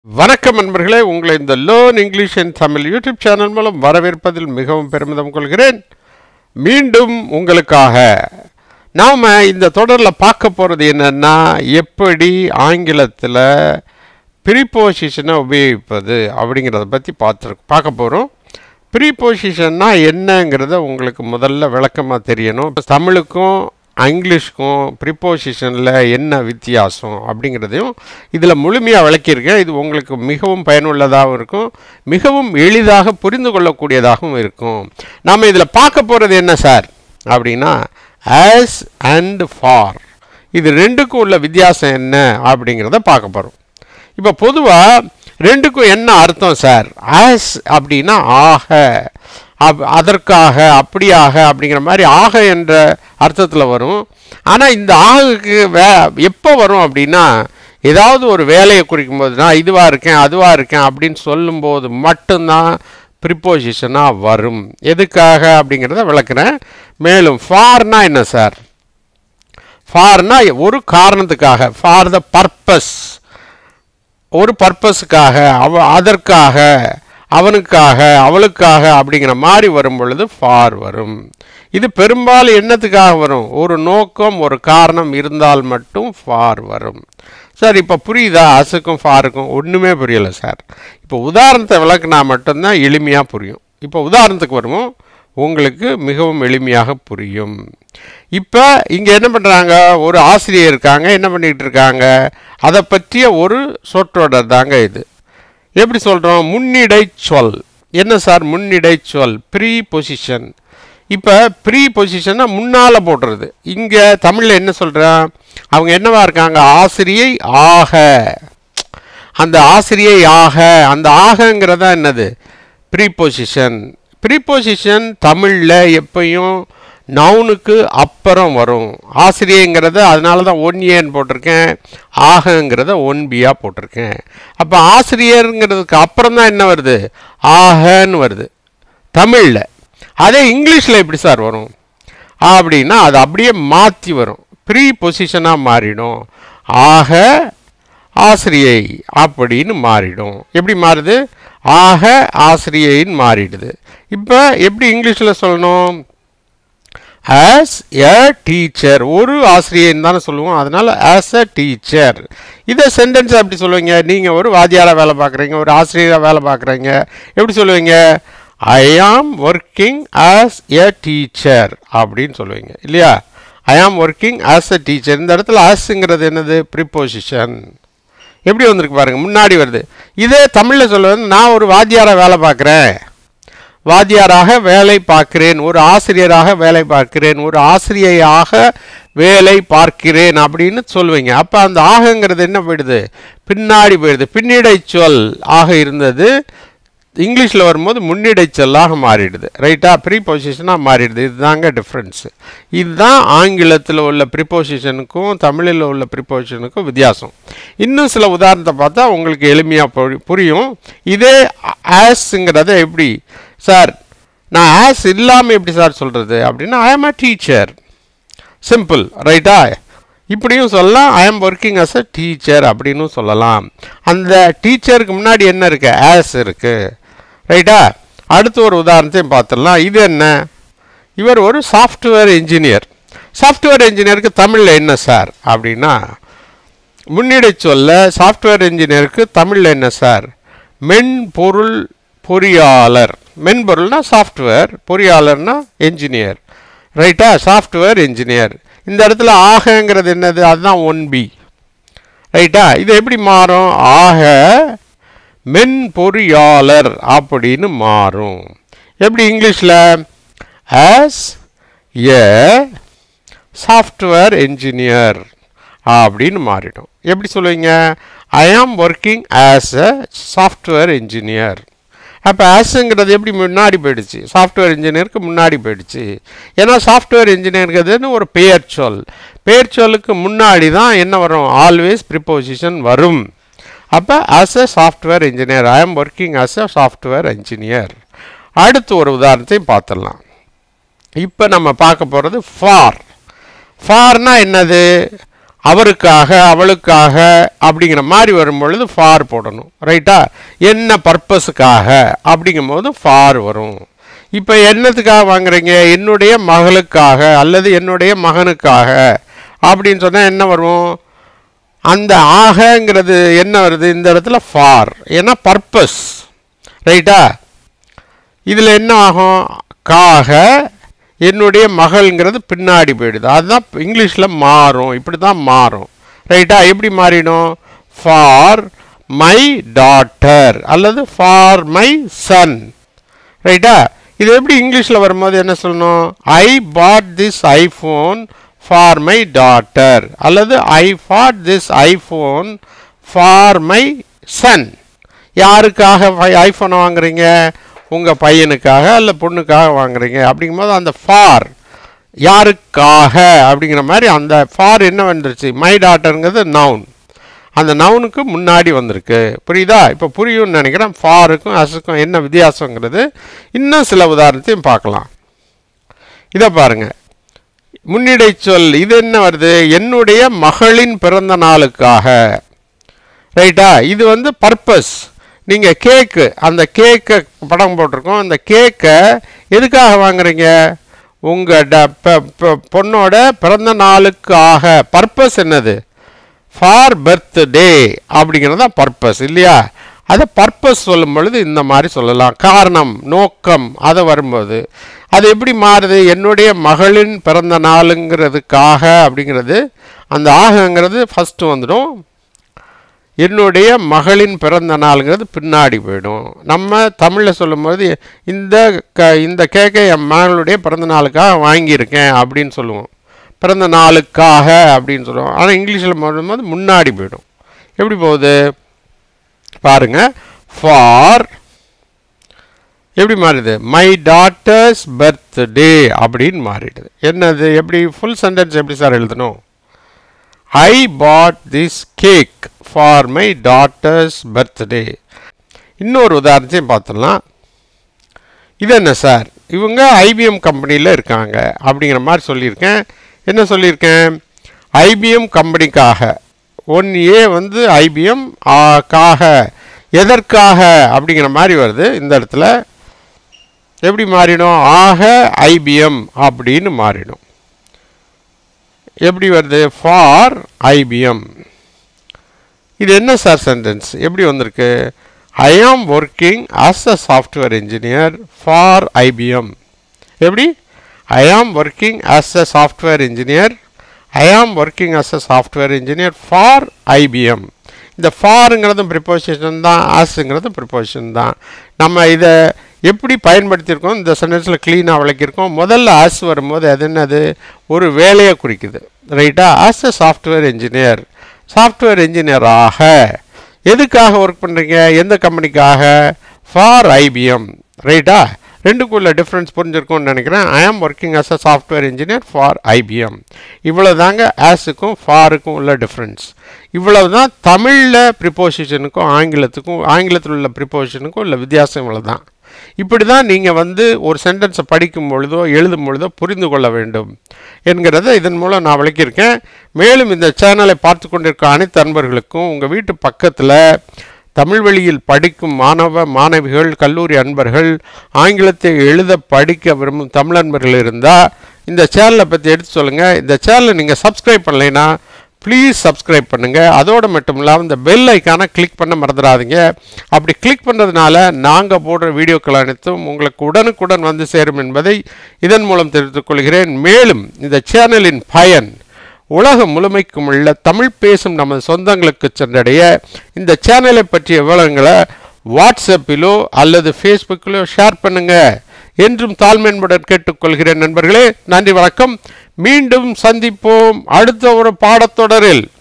வணக்கம் நண்பர்களே உங்களை இந்த லோன் English and Tamil YouTube channel மூலம் வரவேற்பதில் மிகவும் பெருமிதம் கொள்கிறேன் மீண்டும் உங்களுக்காக நாம் இந்த தொடரில் பார்க்க போகிறது என்னென்னா எப்படி ஆங்கிலத்தில் ப்ரீபோசிஷனை உபயோகிப்பது அப்படிங்கிறத பற்றி பார்த்து பார்க்க போகிறோம் ப்ரீபோசிஷன்னா என்னங்கிறத உங்களுக்கு முதல்ல விளக்கமாக தெரியணும் இப்ப தமிழுக்கும் இங்கிலீஷ்க்கும் ப்ரிப்போசிஷனில் என்ன வித்தியாசம் அப்படிங்கிறதையும் இதில் முழுமையாக விளக்கியிருக்கேன் இது உங்களுக்கு மிகவும் பயனுள்ளதாகவும் இருக்கும் மிகவும் எளிதாக புரிந்து கொள்ளக்கூடியதாகவும் இருக்கும் நாம் இதில் பார்க்க போகிறது என்ன சார் அப்படின்னா ஆஸ் அண்ட் ஃபார் இது ரெண்டுக்கும் உள்ள வித்தியாசம் என்ன அப்படிங்கிறத பார்க்க போகிறோம் இப்போ பொதுவாக ரெண்டுக்கும் என்ன அர்த்தம் சார் ஆஸ் அப்படின்னா ஆக அப் அதற்காக அப்படியாக அப்படிங்கிற மாதிரி ஆக என்ற அர்த்தத்தில் வரும் ஆனால் இந்த ஆகுக்கு வே எப்போ வரும் அப்படின்னா ஏதாவது ஒரு வேலையை குறிக்கும் போது நான் இதுவாக இருக்கேன் அதுவாக இருக்கேன் அப்படின்னு சொல்லும்போது மட்டும்தான் ப்ரிப்போசிஷனாக வரும் எதுக்காக அப்படிங்கிறத விளக்குறேன் மேலும் ஃபார்னா என்ன சார் ஃபார்னா ஒரு காரணத்துக்காக ஃபார் த பர்பஸ் ஒரு பர்பஸுக்காக அவ அதற்காக அவனுக்காக அவளுக்காக அப்படிங்கிற மாதிரி வரும் பொழுது ஃபார் வரும் இது பெரும்பாலும் என்னத்துக்காக வரும் ஒரு நோக்கம் ஒரு காரணம் இருந்தால் மட்டும் ஃபார் வரும் சார் இப்போ புரியுதா அசுக்கும் ஃபாருக்கும் ஒன்றுமே புரியலை சார் இப்போ உதாரணத்தை விளக்குனா மட்டும்தான் எளிமையாக புரியும் இப்போ உதாரணத்துக்கு வருவோம் உங்களுக்கு மிகவும் எளிமையாக புரியும் இப்போ இங்கே என்ன பண்ணுறாங்க ஒரு ஆசிரியர் இருக்காங்க என்ன பண்ணிகிட்டு இருக்காங்க அதை பற்றிய ஒரு சொற்றொடர் தாங்க இது எப்படி சொல்கிறோம் முன்னிடை சொல் என்ன சார் முன்னிடை சொல் ப்ரீ பொசிஷன் இப்போ ப்ரீ பொசிஷனை முன்னால் போடுறது இங்கே தமிழில் என்ன சொல்கிறேன் அவங்க என்னவா இருக்காங்க ஆசிரியை ஆக அந்த ஆசிரியை ஆக அந்த ஆகங்கிறதா என்னது ப்ரீ பொசிஷன் ப்ரீபொசிஷன் தமிழில் எப்பயும் நவுனுக்கு அப்புறம் வரும் ஆசிரியங்கிறத அதனால தான் ஒன் ஏன்னு போட்டிருக்கேன் ஆகங்கிறத ஒன் பியாக போட்டிருக்கேன் அப்போ ஆசிரியருங்கிறதுக்கு அப்புறம் தான் என்ன வருது ஆகன்னு வருது தமிழில் அதே இங்கிலீஷில் எப்படி சார் வரும் அப்படின்னா அது அப்படியே மாற்றி வரும் ப்ரீ பொசிஷனாக மாறிடும் ஆக ஆசிரியை அப்படின்னு மாறிடும் எப்படி மாறுது ஆக ஆசிரியைன்னு மாறிடுது இப்போ எப்படி இங்கிலீஷில் சொல்லணும் ஆஸ் எ டீச்சர் ஒரு ஆசிரியைன்னு தானே சொல்லுவோம் அதனால் ஆஸ் எ டீச்சர் இதை சென்டென்ஸ் எப்படி சொல்லுவீங்க நீங்கள் ஒரு வாத்தியாராக வேலை பார்க்குறீங்க ஒரு ஆசிரியராக வேலை பார்க்குறீங்க எப்படி சொல்லுவீங்க I am working as a teacher அப்படின்னு சொல்லுவீங்க இல்லையா ஐ am working as a teacher இந்த இடத்துல ஆஸ்ங்கிறது என்னது ப்ரிப்போசிஷன் எப்படி வந்திருக்கு பாருங்கள் முன்னாடி வருது இதே தமிழில் சொல்லுவது நான் ஒரு வாத்தியாராக வேலை பார்க்குறேன் வாத்தியாராக வேலை பார்க்கிறேன் ஒரு ஆசிரியராக வேலை பார்க்கிறேன் ஒரு ஆசிரியையாக வேலை பார்க்கிறேன் அப்படின்னு சொல்லுவீங்க அப்போ அந்த ஆகங்கிறது என்ன போயிடுது பின்னாடி போயிடுது பின்னிடை சொல் ஆக இருந்தது இங்கிலீஷில் வரும்போது முன்னிடை சொல்லாக மாறிடுது ரைட்டா ப்ரீபொசிஷனாக மாறிடுது இதுதாங்க டிஃப்ரென்ஸு இதுதான் ஆங்கிலத்தில் உள்ள ப்ரிப்போசிஷனுக்கும் தமிழில் உள்ள ப்ரிப்போசிஷனுக்கும் வித்தியாசம் இன்னும் சில உதாரணத்தை பார்த்தா உங்களுக்கு எளிமையாக புரியும் இதே ஆஸுங்கிறத எப்படி சார் நான் ஆஸ் இல்லாமல் எப்படி சார் சொல்கிறது அப்படின்னா ஐ ஆம் அ டீச்சர் சிம்பிள் ரைட்டா இப்படியும் சொல்லலாம் ஐ am working as a teacher அப்படின்னு சொல்லலாம் அந்த டீச்சருக்கு முன்னாடி என்ன இருக்குது ஆஸ் இருக்குது ரைட்டா அடுத்து ஒரு உதாரணத்தையும் பார்த்துடலாம் இது என்ன இவர் ஒரு சாஃப்ட்வேர் இன்ஜினியர் சாஃப்ட்வேர் இன்ஜினியருக்கு தமிழில் என்ன சார் அப்படின்னா முன்னிடை சொல்ல சாஃப்ட்வேர் இன்ஜினியருக்கு தமிழில் என்ன சார் மென்பொருள் பொறியாளர் மென்பொருள்னா சாஃப்ட்வேர் பொறியாளர்னா என்ஜினியர் ரைட்டா சாஃப்ட்வேர் இன்ஜினியர் இந்த இடத்துல ஆகங்கிறது என்னது அதுதான் ஒன் பி ரைட்டா இது எப்படி மாறும் ஆக மென்பொறியாளர் அப்படின்னு மாறும் எப்படி இங்கிலீஷில் ஆஸ் ஏ சாஃப்ட்வேர் என்ஜினியர் அப்படின்னு மாறிடும் எப்படி சொல்லுவீங்க I am working as a software engineer அப்போ ஆஸுங்கிறது எப்படி முன்னாடி போயிடுச்சு சாஃப்ட்வேர் இன்ஜினியருக்கு முன்னாடி போயிடுச்சு ஏன்னா சாஃப்ட்வேர் இன்ஜினியருங்கிறதுன்னு ஒரு பெயர் சொல் பெயர் சொல்லுக்கு முன்னாடி தான் என்ன வரும் ஆல்வேஸ் ப்ரிப்போசிஷன் வரும் அப்போ as a software engineer I am working as a software engineer அடுத்து ஒரு உதாரணத்தையும் பார்த்துடலாம் இப்போ நம்ம பார்க்க போகிறது ஃபார் ஃபார்னா என்னது அவருக்காக அவளுக்காக அப்படிங்கிற மாதிரி வரும்பொழுது ஃபார் போடணும் ரைட்டா என்ன பர்பஸுக்காக அப்படிங்கும்போது ஃபார் வரும் இப்போ என்னத்துக்காக வாங்குறீங்க என்னுடைய மகளுக்காக அல்லது என்னுடைய மகனுக்காக அப்படின்னு சொன்னால் என்ன வரும் அந்த ஆகங்கிறது என்ன வருது இந்த இடத்துல ஃபார் ஏன்னா பர்பஸ் ரைட்டா இதில் என்ன ஆகும் காக என்னுடைய மகள்ங்கிறது பின்னாடி போயிடுது அதுதான் இங்கிலீஷில் மாறும் இப்படி தான் மாறும் ரைட்டா எப்படி மாறிடும் ஃபார் மை டாட்டர் அல்லது ஃபார் மை சன் ரைட்டா இது எப்படி இங்கிலீஷில் வரும்போது என்ன சொல்லணும் I bought this iPhone for my daughter அல்லது I bought this iPhone for my son யாருக்காக ஐஃபோனை வாங்குறீங்க உங்கள் பையனுக்காக அல்ல பொண்ணுக்காக வாங்குறீங்க அப்படிங்கும்போது அந்த ஃபார் யாருக்காக அப்படிங்கிற மாதிரி அந்த ஃபார் என்ன வந்துருச்சு மை டாட்டருங்கிறது நவுன் அந்த நவுனுக்கு முன்னாடி வந்திருக்கு புரியுதா இப்போ புரியும்னு நினைக்கிறேன் ஃபாருக்கும் அஸுக்கும் என்ன வித்தியாசங்கிறது இன்னும் சில உதாரணத்தையும் பார்க்கலாம் இதை பாருங்க முன்னிடை சொல் இது என்ன வருது என்னுடைய மகளின் பிறந்த நாளுக்காக ரைட்டா இது வந்து பர்பஸ் நீங்கள் கேக்கு அந்த கேக்கை படம் போட்டிருக்கோம் அந்த கேக்கை எதுக்காக வாங்குறீங்க உங்கள் ட ப- ப- பொண்ணோட பிறந்த நாளுக்காக பர்பஸ் என்னது ஃபார் பர்த்டே அப்படிங்கிறது தான் பர்பஸ் இல்லையா அதை பர்பஸ் சொல்லும் பொழுது இந்த மாதிரி சொல்லலாம் காரணம் நோக்கம் அதை வரும்போது அது எப்படி மாறுது என்னுடைய மகளின் பிறந்த நாளுங்கிறதுக்காக அப்படிங்கிறது அந்த ஆகங்கிறது ஃபஸ்ட்டு வந்துடும் என்னுடைய மகளின் பிறந்த நாளுங்கிறது பின்னாடி போயிடும் நம்ம தமிழில் சொல்லும்போது இந்த க இந்த கேக்கை என் மகளுடைய பிறந்த நாளுக்காக வாங்கியிருக்கேன் அப்படின்னு சொல்லுவோம் பிறந்த நாளுக்காக அப்படின்னு சொல்லுவோம் ஆனால் இங்கிலீஷில் போது முன்னாடி போயிடும் எப்படி போகுது பாருங்க ஃபார் எப்படி மாறுது மை டாட்டர்ஸ் பர்த்டே அப்படின்னு மாறிடுது என்னது எப்படி ஃபுல் சென்டென்ஸ் எப்படி சார் எழுதணும் I bought this cake for my daughter's birthday இன்னொரு உதாரணத்தையும் பார்த்துடலாம் இது என்ன சார் இவங்க ஐபிஎம் கம்பெனியில் இருக்காங்க அப்படிங்கிற மாதிரி சொல்லியிருக்கேன் என்ன சொல்லியிருக்கேன் ஐபிஎம் கம்பெனிக்காக ஒன் ஏ வந்து ஐபிஎம் காக எதற்காக அப்படிங்கிற மாதிரி வருது இந்த இடத்துல எப்படி மாறிடும் ஆக ஐபிஎம் அப்படின்னு மாறிடும் எப்படி வருது ஃபார் ஐபிஎம் இது என்ன சார் சென்டென்ஸ் எப்படி வந்திருக்கு I am working as a software engineer for IBM எப்படி I am working as a software engineer I am working as a software engineer for IBM இந்த ஃபாருங்கிறதும் ப்ரிப்போசிஷன் தான் ஆஸுங்கிறதும் ப்ரிப்போசிஷன் தான் நம்ம இதை எப்படி பயன்படுத்தியிருக்கோம் இந்த சென்டென்ஸில் க்ளீனாக விளக்கியிருக்கோம் முதல்ல ஆஸ் வரும்போது அது என்னது ஒரு வேலையை குறிக்குது ரைட்டா as a software engineer software engineer எதுக்காக ஒர்க் பண்ணுறீங்க எந்த கம்பெனிக்காக ஃபார் ஐபிஎம் ரைட்டா ரெண்டுக்குள்ள டிஃப்ரென்ஸ் புரிஞ்சிருக்கும்னு நினைக்கிறேன் I am working as a software engineer for IBM இவ்வளோ தாங்க ஆஸுக்கும் ஃபாருக்கும் உள்ள டிஃப்ரென்ஸ் இவ்வளவு தான் தமிழில் ப்ரிப்போசிஷனுக்கும் ஆங்கிலத்துக்கும் ஆங்கிலத்தில் உள்ள ப்ரிப்போசிஷனுக்கும் உள்ள வித்தியாசம் இவ்வளோ தான் இப்படி தான் நீங்கள் வந்து ஒரு சென்டென்ஸை படிக்கும் பொழுதோ எழுதும் பொழுதோ புரிந்து கொள்ள வேண்டும் என்கிறத இதன் மூலம் நான் விளக்கியிருக்கேன் மேலும் இந்த சேனலை பார்த்து கொண்டிருக்க அனைத்து அன்பர்களுக்கும் உங்கள் வீட்டு பக்கத்தில் தமிழ் வழியில் படிக்கும் மாணவ மாணவிகள் கல்லூரி அன்பர்கள் ஆங்கிலத்தை எழுத படிக்க விரும்பும் தமிழ் அன்பர்கள் இருந்தால் இந்த சேனலை பற்றி எடுத்து சொல்லுங்கள் இந்த சேனலை நீங்கள் சப்ஸ்கிரைப் பண்ணலைன்னா ப்ளீஸ் சப்ஸ்கிரைப் பண்ணுங்கள் அதோடு மட்டும் இல்லாமல் இந்த பெல் ஐக்கானை கிளிக் பண்ண மறந்துடாதீங்க அப்படி கிளிக் பண்ணுறதுனால நாங்கள் போடுற வீடியோக்கள் அனைத்தும் உங்களுக்கு உடனுக்குடன் வந்து சேரும் என்பதை இதன் மூலம் தெரிவித்துக் கொள்கிறேன் மேலும் இந்த சேனலின் பயன் உலகம் முழுமைக்கும் உள்ள தமிழ் பேசும் நமது சொந்தங்களுக்கு சென்றடைய இந்த சேனலை பற்றிய விவரங்களை வாட்ஸ்அப்பிலோ அல்லது ஃபேஸ்புக்கிலோ ஷேர் பண்ணுங்க என்றும் தாழ்மையுடன் கேட்டுக்கொள்கிறேன் நண்பர்களே நன்றி வணக்கம் மீண்டும் சந்திப்போம் அடுத்த ஒரு பாடத்தொடரில்